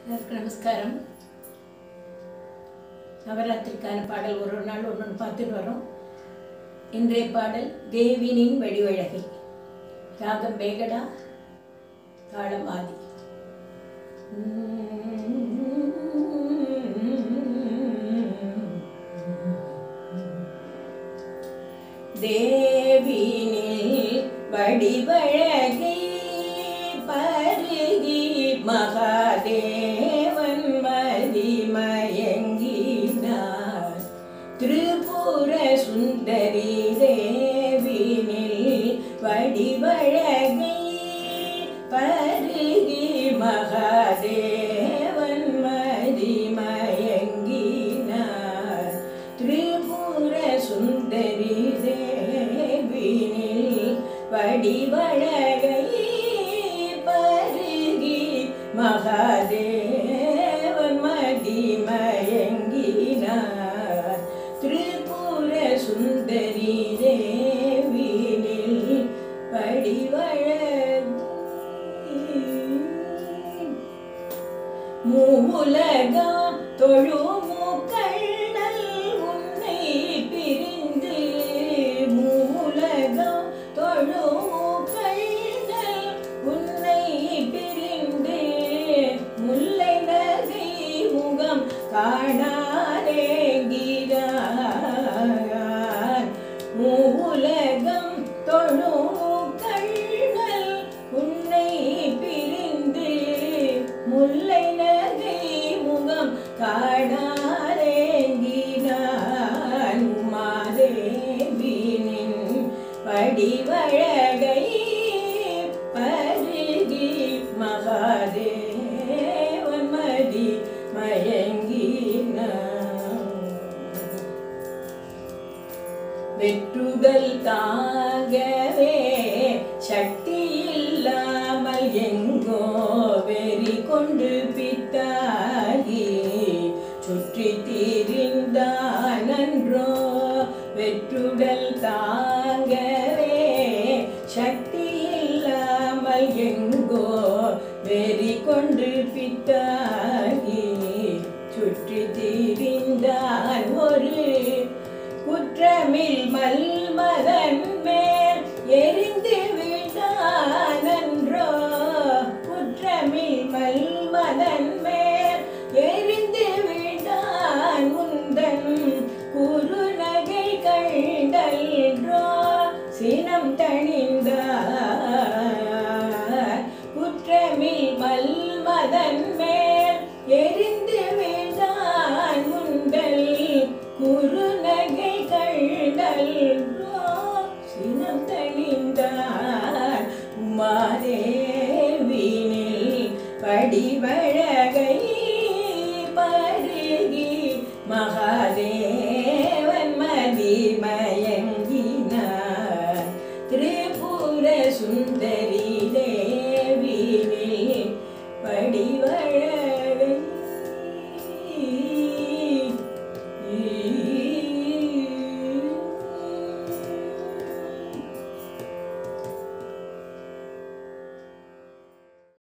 எல்லாருக்கும் நமஸ்காரம் நவராத்திரிக்கான பாடல் ஒரு ஒரு நாள் ஒன்று பார்த்துட்டு வரோம் இன்றைய பாடல் தேவினின் வடிவழகை ராகம் வேகடா தாளம் ஆதி தேவினில் வடிவழகை பருகி மகாதேவன் மதிமயங்கினார் திரிபுர சுந்தரி தேவினில் வடிவழகை பருகி மகாதேவன் மதிமயங்கினார் திரிபுர சுந்தரி தேவினில் வடிவழகை பருகி மகாதேவன் மதிமயங்கினார் திரிபுர சுந்தரி தேவினில் வடிவழகை மூலகம் தொழுமுக்கண்ணல் உன்னை பிரிந்து மூலகம் தொழுமுக்கண்ணல் உன்னை பிரிந்து முல்லை நகை முகம் காணாரேங்கிறார் மூலகம் தொழுமுக்கண்ணல் உன்னை பிரிந்து முல்லை நகை முகம் காணாரேங்கினான் உமாதேவினின் படிவழகை பருகி மகாதேவன் மதி மயங்கினான் வெற்றுதல் தாங்கவே சக்தி இல்லாமல் எங்கோ வெறி கொண்டு பித்தாகி சுற்றி தீரிந்தானன்றோ வெற்றுடல் தாங்கவே சக்தி இல்லாமல் எங்கோ வெறி கொண்டு பித்தாகி சுற்றி தீரிந்தான் ஒரு குற்றமில் மல்மதன் மேல் எரிந்து விழானன்றோ குற்றமில் மல்மதன் மேல் எரிந்து விழான் உந்தன் குறுநகை கண்டல்றோ சினம் தணிந்தார் குற்றமில் மல்மதன் மேல் எரிந்து விழான் உண்டல் குறுநகை கண்டல் சினம் தணிந்தார் உமாதேவினில் படிவழகை பருகி மகாதேவன் மதிமயங்கினார் திரிபுர சுந்தரி தேவினில் படிவழகை